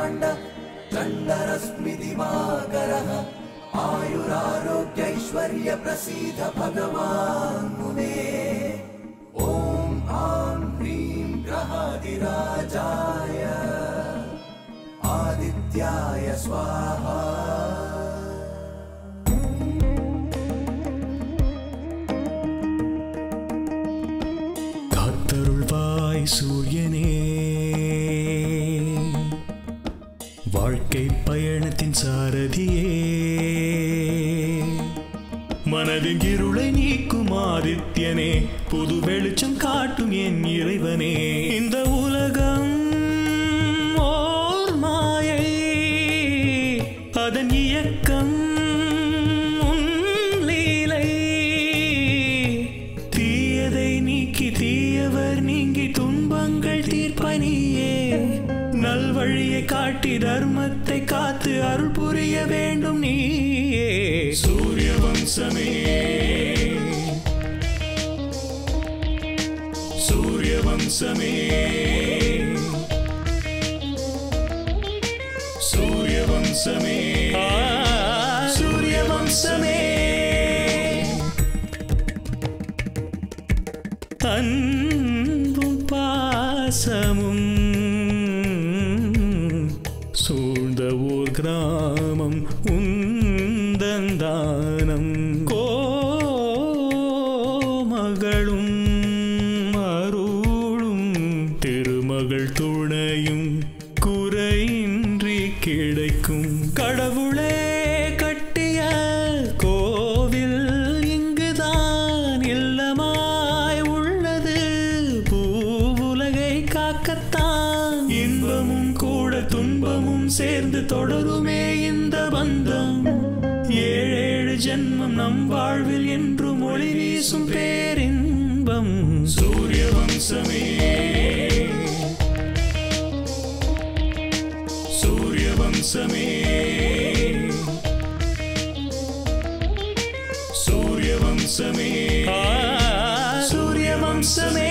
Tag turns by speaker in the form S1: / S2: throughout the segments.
S1: ब्रह्माण्ड चण्डरश्मिदिवाकरः आयुरारोग्यैश्वर्यप्रसीद भगवान् मुने ॐ आं ह्रीं ग्रहादिराजाय आदित्याय स्वाहा
S2: காத்தருள்வாய் சூரியனே வாழ்க்கை பயணத்தின் சாரதியே மனதின் இருளை நீக்கும் ஆதித்யனே புது வெளிச்சம் காட்டும் என் இறைவனே இந்த உலகம் ஓர் மாயை அதன் இயக்கம் உன் லீலை தீயதை நீக்கி தீயவர் நீங்கி துன்பங்கள் தீர்ப்பனியே நல்வழியை காட்டி தர்மத்தை காத்து அருள் புரிய வேண்டும் நீயே சூரிய வம்சமே சூரிய வம்சமே சூரிய வம்சமே சூரிய வம்சமே அன்பும் பாசமும் சூழ்ந்த ஊர் கிராமம் உந்தந்தானம் கோமகளும் அருளும் திருமகள் துணையும் குறையின்றி கிடைக்கும் கடவுளே கட்டிய கோவில் இங்குதான் இல்லமாய் உள்ளது பூவுலகை காக்கத்தான் இன்பமும் கூட துன்பமும் சேர்ந்து தொடருமே இந்த பந்தம் ஏழேழு ஜென்மம் நம் வாழ்வில் என்றும் ஒளி வீசும் பேரின்பம் சூரிய வம்சமே சூரிய வம்சமே சூரிய வம்சமே சூரிய வம்சமே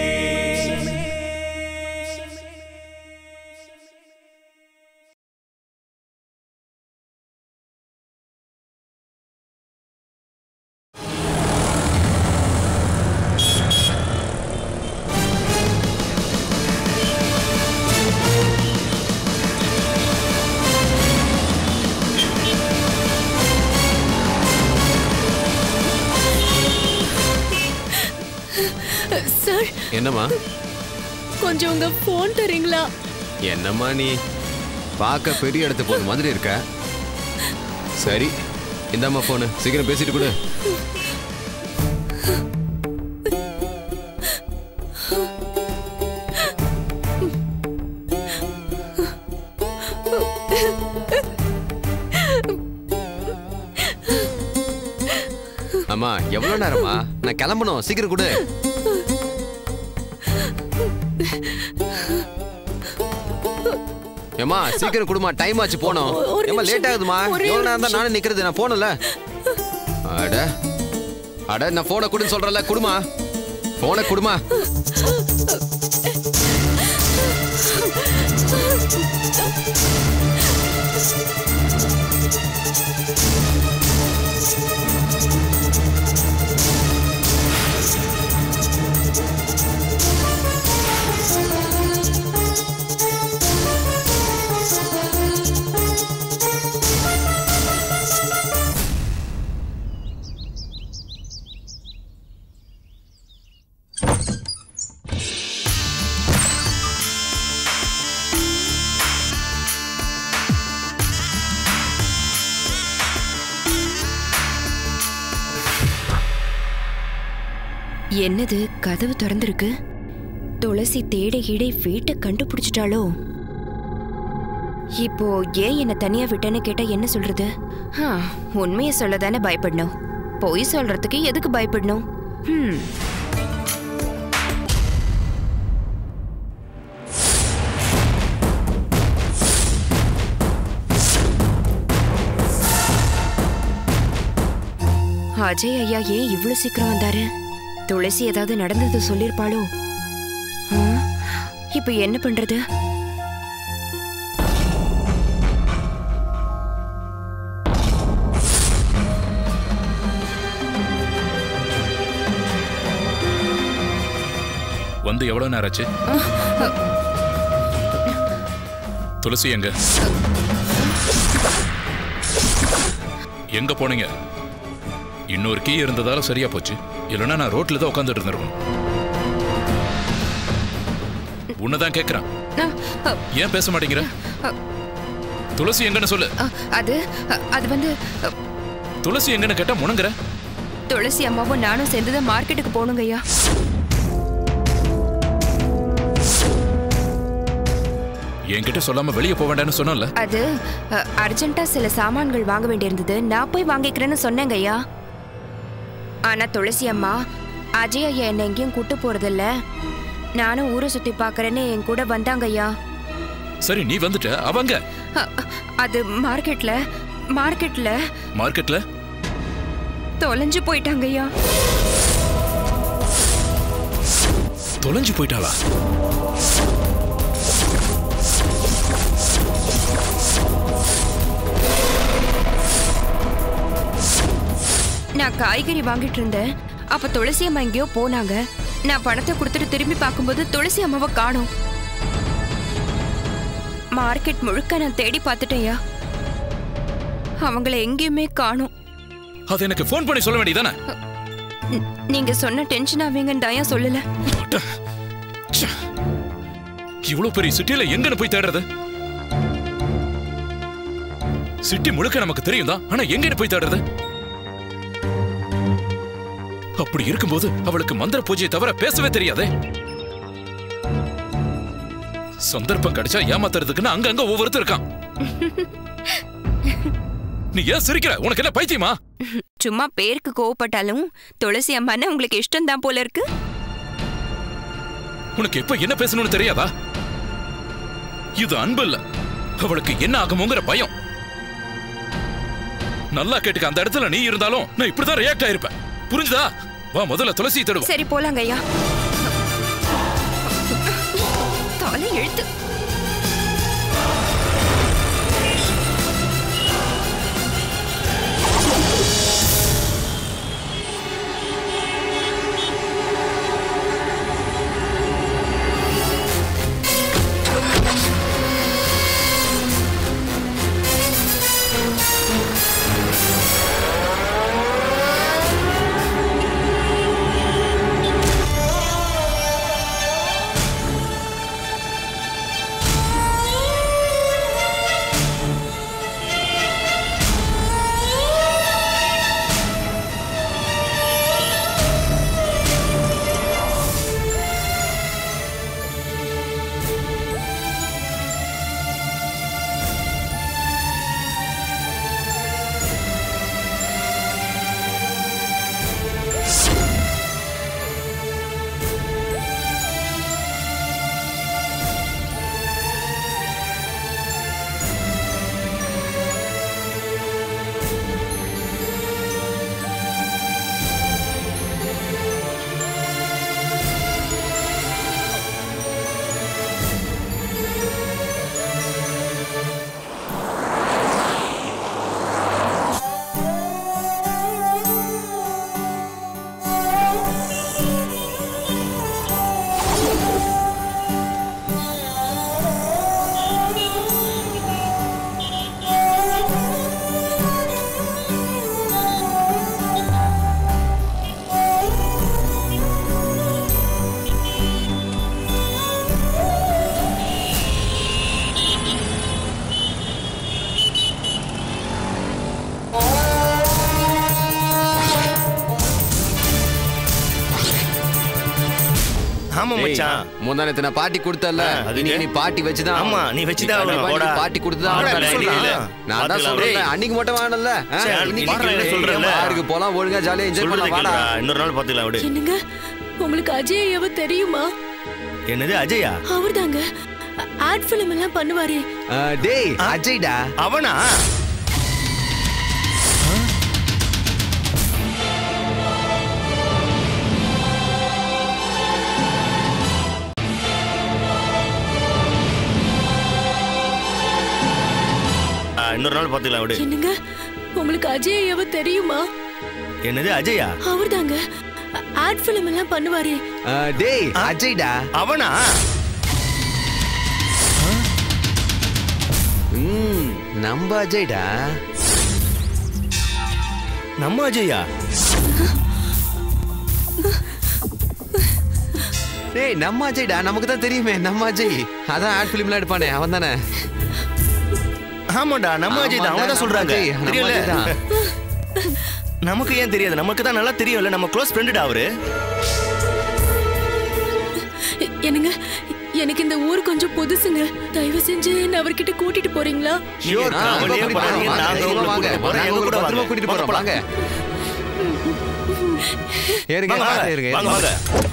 S3: சார்
S4: என்னம்மா
S3: கொஞ்சம் உங்க போன் தரீங்களா
S4: என்னம்மா நீ பார்க்க பெரிய இடத்து போன மாதிரி இருக்க சரி இந்தாம்மா போனு சீக்கிரம் பேசிட்டு கொடு அம்மா எவ்வளவு நேரமா நான் கிளம்பணும் சீக்கிரம் கொடு ஏம்மா சீக்கிரம் குடுமா டைம் ஆச்சு போனோம்
S3: ஒரு
S4: ஏம்மா
S3: நிமிஷம்.
S4: லேட் ஆகுதுமா
S3: ஒரே
S4: எவ்வளவு நேரம் தான்
S3: நிமிஷம்.
S4: நானும் நிக்கிறது நான் போனல அட அட நான் போனை குடுன்னு சொல்றல குடுமா போனை குடுமா
S3: என்னது கதவு திறந்திருக்கு துளசி தேட கீடை வீட்டை கண்டுபிடிச்சிட்டாளோ இப்போ ஏன் என்ன தனியா விட்டேன்னு கேட்டா என்ன சொல்றது ஆ, உண்மையை சொல்லதானே பயப்படணும் பொய் சொல்றதுக்கு எதுக்கு பயப்படணும் ஹம் அஜய் ஐயா ஏன் இவ்ளோ சீக்கிரம் வந்தாரு துளசி ஏதாவது நடந்தது சொல்லிருப்பாளோ ஆ, இப்ப என்ன பண்றது
S5: வந்து எவ்வளவு நேரம் ஆச்சு துளசி எங்க எங்க போனீங்க இன்னொரு கீ இருந்ததால சரியா போச்சு இல்லைன்னா நான் ரோட்ல தான் உட்காந்துட்டு இருந்திருக்கணும் உன்னதான் கேக்குறேன்
S3: நான், அ,
S5: ஏன் பேச மாட்டேங்கிற துளசி எங்கன்னு சொல்லு
S3: அ, அது அ, அது வந்து அ,
S5: துளசி எங்கன்னு கேட்டா முணங்குற
S3: துளசி அம்மாவும் நானும் சேர்ந்து தான் மார்க்கெட்டுக்கு போகணுங்க ஐயா
S5: என்கிட்ட சொல்லாம வெளியே போக வேண்டாம்னு சொன்னல
S3: அது அ, அர்ஜென்ட்டா சில சாமான்கள் வாங்க வேண்டியிருந்தது நான் போய் வாங்கிக்கிறேன்னு சொன்னேங்க ஐயா ஆனா துளசி அம்மா அஜய் ஐயா என்னை எங்கேயும் கூட்டு போறதில்ல நானும் ஊரை சுத்தி பார்க்கறேன்னு என் கூட வந்தாங்க ஐயா
S5: சரி நீ வந்துட்ட அவங்க
S3: அ, அ, அது மார்க்கெட்ல மார்க்கெட்ல
S5: மார்க்கெட்ல
S3: தொலைஞ்சு போயிட்டாங்க ஐயா
S5: தொலைஞ்சு போயிட்டாளா
S3: நான் காய்கறி வாங்கிட்டு இருந்தேன் அப்ப துளசி அம்மா எங்கேயோ போனாங்க நான் பணத்தை கொடுத்துட்டு திரும்பி பார்க்கும்போது துளசி அம்மாவை காணோம் மார்க்கெட் முழுக்க நான் தேடி பார்த்துட்டேன்யா அவங்கள எங்கேயுமே காணோம்
S5: அது எனக்கு ஃபோன் பண்ணி சொல்ல வேண்டியதானே
S3: ந- நீங்க சொன்ன டென்ஷன் ஆவீங்கன்னு தயா சொல்லல
S5: இவ்வளவு பெரிய சிட்டில எங்கன்னு போய் தேடுறது சிட்டி முழுக்க நமக்கு தெரியும் தான் ஆனா எங்கன்னு போய் தேடுறது அப்படி இருக்கும்போது அவளுக்கு மந்திர பூஜையை தவிர பேசவே தெரியாதே சந்தர்ப்பம் கிடைச்சா ஏமாத்துறதுக்குன்னு அங்கங்க ஒவ்வொருத்தர் இருக்கான் நீ ஏன் சிரிக்கிற உனக்கு என்ன பைத்தியமா
S3: சும்மா பேருக்கு கோவப்பட்டாலும் துளசி அம்மான்னு உங்களுக்கு இஷ்டம் தான் போல இருக்கு
S5: உனக்கு எப்ப என்ன பேசணும்னு தெரியாதா இது அன்பு இல்ல அவளுக்கு என்ன ஆகுமோங்கிற பயம் நல்லா கேட்டுக்க அந்த இடத்துல நீ இருந்தாலும் நான் இப்படிதான் ரியாக்ட் ஆயிருப்பேன் புரிஞ்சுதா வா முதல்ல துளசி தேடுவோம்
S3: சரி போலாங்க ஐயா தலை எழுத்து
S6: ஆமா மச்சான்
S4: முந்தானத்தை நான் பாட்டி கொடுத்தல
S6: ஆ, அதுக்கு?
S4: இன்னைக்கு நீ பாட்டி வச்சுதான்
S6: ஆமா, நீ வச்சுதான் ஆகணும்,
S4: கண்டிப்பா
S6: போடா.
S4: நீ பாட்டி கொடுத்துதான்
S6: ஆமா,
S4: ஆகணும்.
S6: நான்
S4: இல்ல,
S6: சொல்லலாம்.
S4: நான் தான்
S6: பாத்துக்கலாம்,
S4: சொல்றேன்
S6: டேய்.
S4: அன்னைக்கு மட்டும் வாங்கல
S6: சரி,
S4: இன்னைக்கு
S6: பாடுறேன்,
S4: பாடுறேன்
S6: சொல்றேன்ல.
S4: சொல்றேன் பாருக்கு போலாம் ஒழுங்கா ஜாலியா என்ஜாய்
S6: சொல்றது
S4: பண்ணலாம் வாடா
S6: கேக்குறா இன்னொரு நாள் பாத்துக்கலாம் விடு
S7: என்னங்க உங்களுக்கு அஜய் ஐயாவை தெரியுமா
S6: என்னது அஜயா
S7: அவர்தாங்க ஆட் ஃபிலிம் எல்லாம் பண்ணுவாரே
S4: ஆ, டேய் அஜய்டா
S6: அவனா ஆ, இன்னொரு நாள் பாத்துக்கலாம் விடு
S7: என்னங்க உங்களுக்கு அஜய் ஐயாவை தெரியுமா
S6: என்னது அஜயா
S7: அவர்தாங்க ஆட் ஃபிலிம் எல்லாம் பண்ணுவாரே
S4: ஆ, டேய் அஜய்டா
S6: அவனா
S4: ம் நம்ம அஜய்டா
S6: நம்ம அஜயா
S4: டேய் நம்ம அஜய்டா நமக்கு தான் தெரியுமே நம்ம அஜய் அதான் ஆட் ஃபிலிம்லாம் எடுப்பானே அவன் தானே
S6: ஆமாடா நம்ம அஜய் தான் அவங்க தான் சொல்றாங்க தெரியல நமக்கு ஏன் தெரியாது நமக்கு தான் நல்லா தெரியும்ல நம்ம க்ளோஸ் ஃப்ரெண்டுடா அவரு
S7: என்னங்க எனக்கு இந்த ஊர் கொஞ்சம் புதுசுங்க தயவு செஞ்சு என்ன அவர்கிட்ட கூட்டிட்டு போறீங்களா
S6: Sure, கவலையே படாதீங்க. நாங்க உங்களை கூட்டிட்டு போறோம். எங்க கூட வாங்க.
S4: கூட்டிட்டு போறோம் வாங்க ஏறுங்க
S6: வாங்க,
S4: பாத்து
S6: வாங்க.
S4: ஏறுங்க
S6: வாங்க, வாங்க.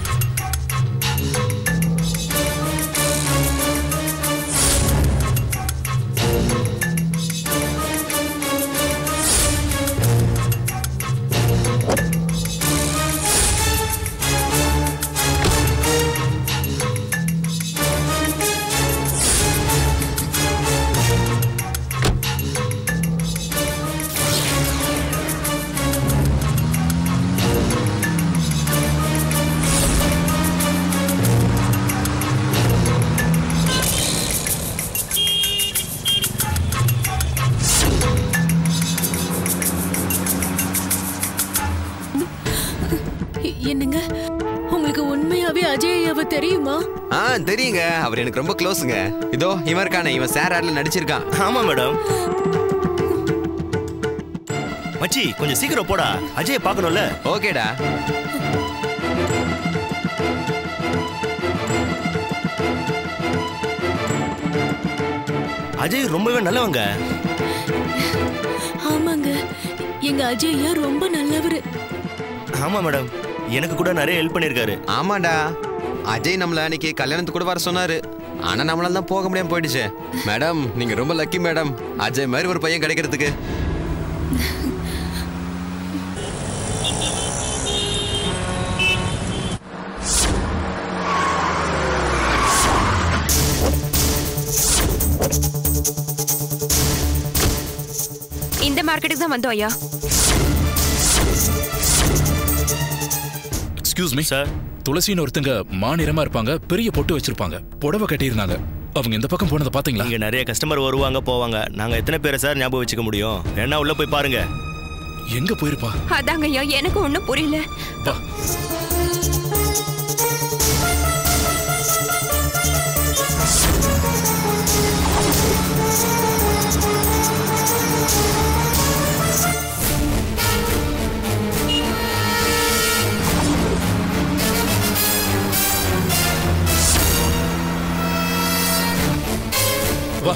S7: என்னங்க உங்களுக்கு உண்மையாவே அஜய் ஐயாவை தெரியுமா
S4: ஆ தெரியுங்க அவர் எனக்கு ரொம்ப க்ளோஸுங்க இதோ இவன் இருக்கானே இவன் சார் ஆட்ல நடிச்சிருக்கான்
S6: ஆமா மேடம் மச்சி கொஞ்சம் சீக்கிரம் போடா அஜய் பார்க்கணும்ல
S4: ஓகேடா
S6: அஜய் ரொம்பவே நல்லவங்க
S7: ஆமாங்க எங்க அஜய் ஐயா ரொம்ப நல்லவரு
S6: ஆமா மேடம் எனக்கு கூட நிறைய ஹெல்ப் பண்ணிருக்காரு
S4: ஆமாடா அஜய் நம்மள அன்னைக்கு கல்யாணத்துக்கு கூட வர சொன்னாரு ஆனா நம்மளால தான் போக முடியாம போயிடுச்சு மேடம் நீங்க ரொம்ப லக்கி மேடம் அஜய் மாதிரி ஒரு பையன் கிடைக்கிறதுக்கு
S3: இந்த மார்க்கெட்டுக்கு தான் வந்தோம் ஐயா
S5: எக்ஸ்கியூஸ் மீ
S6: சார்
S5: துளசின்னு ஒருத்தங்க மாநிறமா இருப்பாங்க பெரிய பொட்டு வச்சிருப்பாங்க புடவை கட்டியிருந்தாங்க அவங்க இந்த பக்கம் போனதை பாத்தீங்களா
S6: இங்க நிறைய கஸ்டமர் வருவாங்க போவாங்க நாங்க எத்தனை பேரை சார் ஞாபகம் வச்சுக்க முடியும் வேணா உள்ள போய் பாருங்க
S5: எங்க போயிருப்பா
S3: அதாங்க ஐயா எனக்கு ஒன்றும் புரியல
S5: வா வா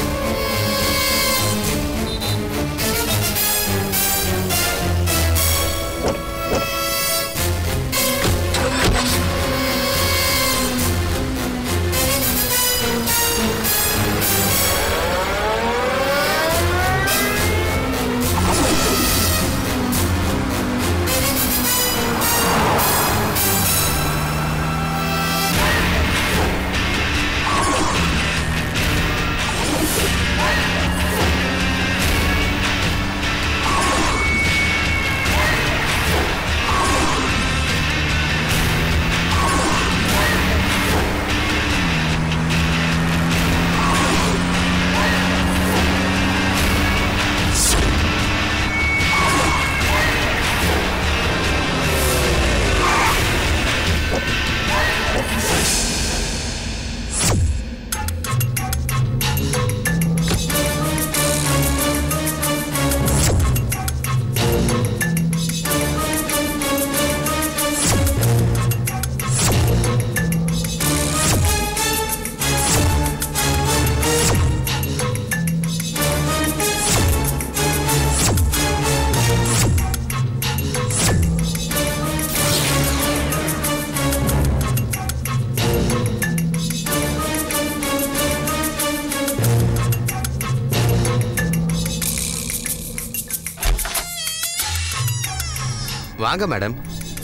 S4: வாங்க மேடம்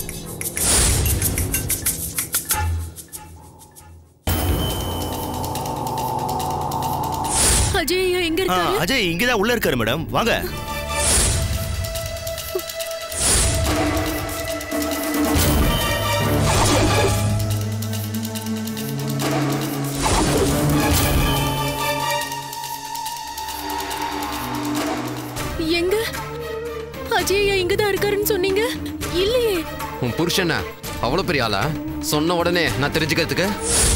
S7: அஜய் ஐயா எங்க
S6: ஆ,
S7: இருக்காரு
S6: அஜய் இங்கதான் உள்ள இருக்காரு மேடம் வாங்க
S4: உன் புருஷனா அவ்வளோ பெரிய ஆளா சொன்ன உடனே நான் தெரிஞ்சுக்கிறதுக்கு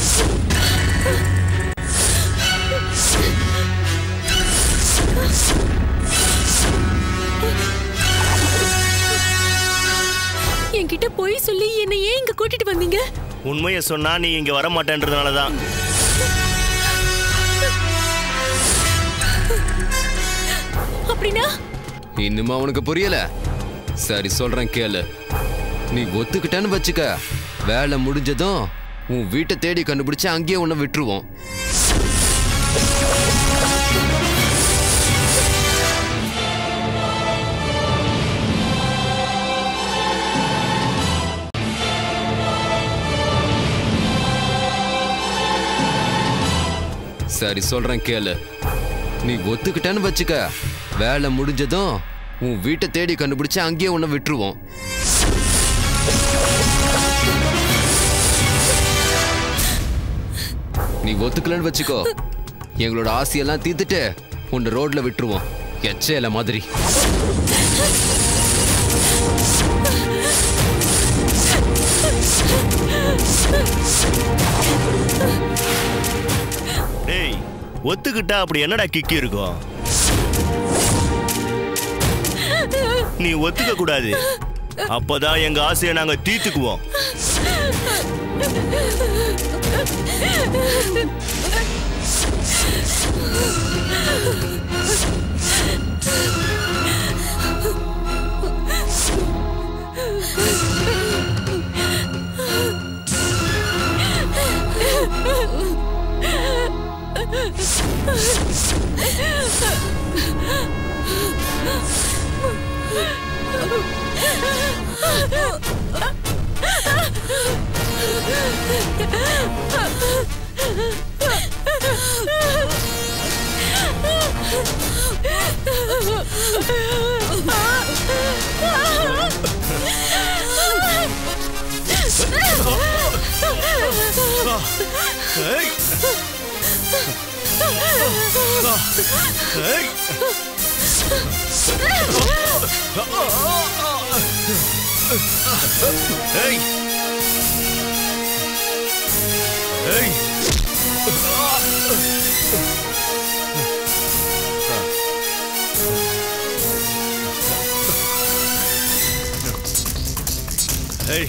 S7: என்கிட்ட பொய் சொல்லி என்னை ஏன் இங்க கூட்டிட்டு வந்தீங்க
S6: உண்மையை சொன்னா நீ இங்க வர மாட்டேன்றதுனால தான்
S7: அப்படின்னா
S4: இன்னுமா உனக்கு புரியல சரி சொல்றேன் கேளு நீ ஒத்துக்கிட்டேன்னு வச்சுக்க வேலை முடிஞ்சதும் உன் வீட்டை தேடி கண்டுபிடிச்சு அங்கேயே உன்னை விட்டுருவோம் சரி சொல்றேன் கேளு நீ ஒத்துக்கிட்டேன்னு வச்சுக்க வேலை முடிஞ்சதும் உன் வீட்டை தேடி கண்டுபிடிச்சு அங்கேயே உன்னை விட்டுருவோம் நீ ஒத்துக்கலன்னு வச்சுக்கோ எங்களோட ஆசையெல்லாம் தீர்த்துட்டு உன்னை ரோட்ல விட்டுருவோம் எச்சேல மாதிரி
S6: டேய் ஒத்துக்கிட்டா அப்படி என்னடா கிக்கி இருக்கும் நீ ஒத்துக்க கூடாது அப்பதான் எங்க ஆசையை நாங்க தீர்த்துக்குவோம் ஏய் ஏய் ஏய்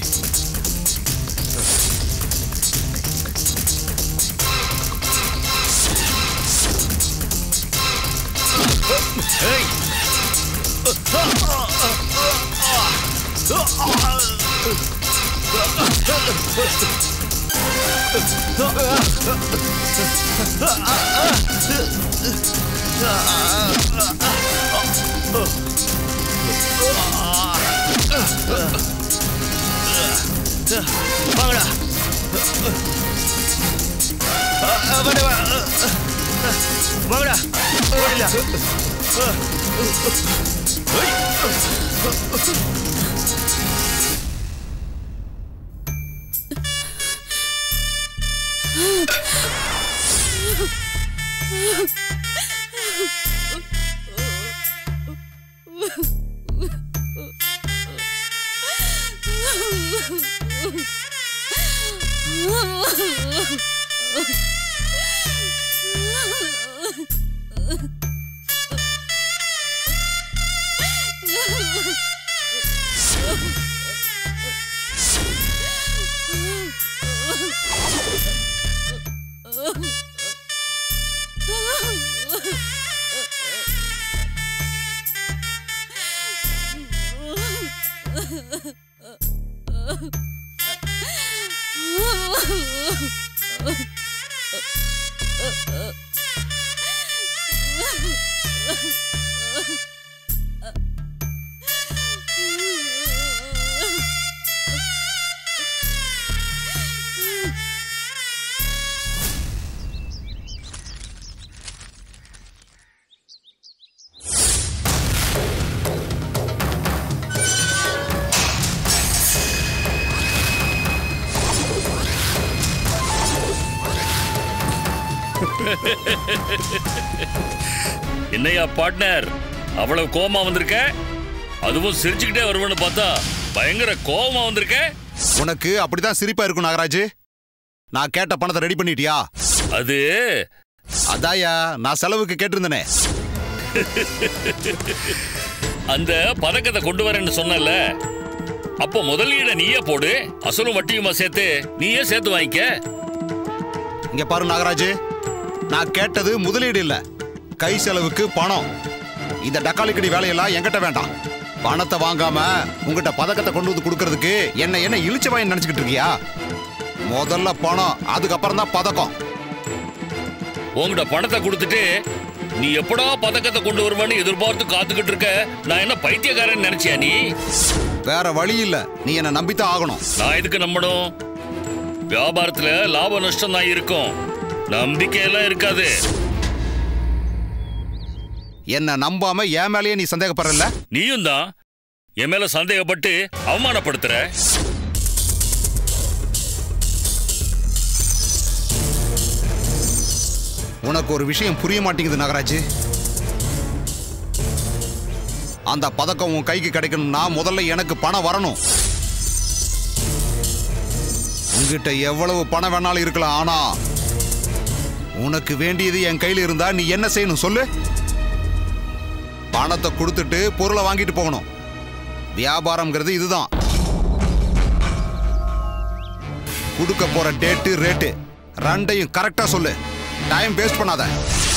S6: ஏய் வாங்கடா வாங்கடா ஓடிடா
S8: என்னையா பார்ட்னர் அவ்வளவு கோமா வந்திருக்க அதுவும் சிரிச்சுக்கிட்டே வருவேன்னு பார்த்தா பயங்கர கோவமா வந்திருக்க
S9: உனக்கு அப்படிதான் சிரிப்பா இருக்கும் நாகராஜ் நான் கேட்ட பணத்தை ரெடி பண்ணிட்டியா
S8: அது
S9: அதாயா நான் செலவுக்கு கேட்டிருந்தனே
S8: அந்த பதக்கத்தை கொண்டு வரேன்னு சொன்னல அப்போ முதலீட நீயே போடு அசலும் வட்டியுமா சேர்த்து நீயே சேர்த்து வாங்கிக்க
S9: இங்க பாரு நாகராஜ் நான் கேட்டது முதலீடு இல்ல கை செலவுக்கு பணம் இந்த டக்காலிக்கடி வேலையெல்லாம் என்கிட்ட வேண்டாம் பணத்தை வாங்காம உங்ககிட்ட பதக்கத்தை கொண்டு வந்து கொடுக்கறதுக்கு என்ன என்ன இழிச்ச வாங்கி நினைச்சுக்கிட்டு இருக்கியா முதல்ல பணம் அதுக்கப்புறம் தான் பதக்கம்
S8: உங்ககிட்ட பணத்தை கொடுத்துட்டு நீ எப்படா பதக்கத்தை கொண்டு வருவான்னு எதிர்பார்த்து காத்துக்கிட்டு இருக்க நான் என்ன பைத்தியக்காரன் நினைச்சியா நீ
S9: வேற வழி இல்ல நீ என்ன நம்பித்தான் ஆகணும்
S8: நான் எதுக்கு நம்பணும் வியாபாரத்துல லாப நஷ்டம் தான் இருக்கும் நம்பிக்கையெல்லாம் இருக்காது
S9: என்ன நம்பாம என் மேலேயே நீ சந்தேகப்படுறல
S8: நீயும் தான் என் மேல சந்தேகப்பட்டு அவமானப்படுத்துற
S9: உனக்கு ஒரு விஷயம் புரிய மாட்டேங்குது நாகராஜ் அந்த பதக்கம் உன் கைக்கு கிடைக்கணும்னா முதல்ல எனக்கு பணம் வரணும் உங்ககிட்ட எவ்வளவு பணம் வேணாலும் இருக்கலாம் ஆனா உனக்கு வேண்டியது என் கையில இருந்தா நீ என்ன செய்யணும் சொல்லு பணத்தை கொடுத்துட்டு பொருளை வாங்கிட்டு போகணும் வியாபாரம்ங்கிறது இதுதான் கொடுக்க போற டேட்டு ரேட்டு ரெண்டையும் கரெக்டா சொல்லு டைம் வேஸ்ட் பண்ணாத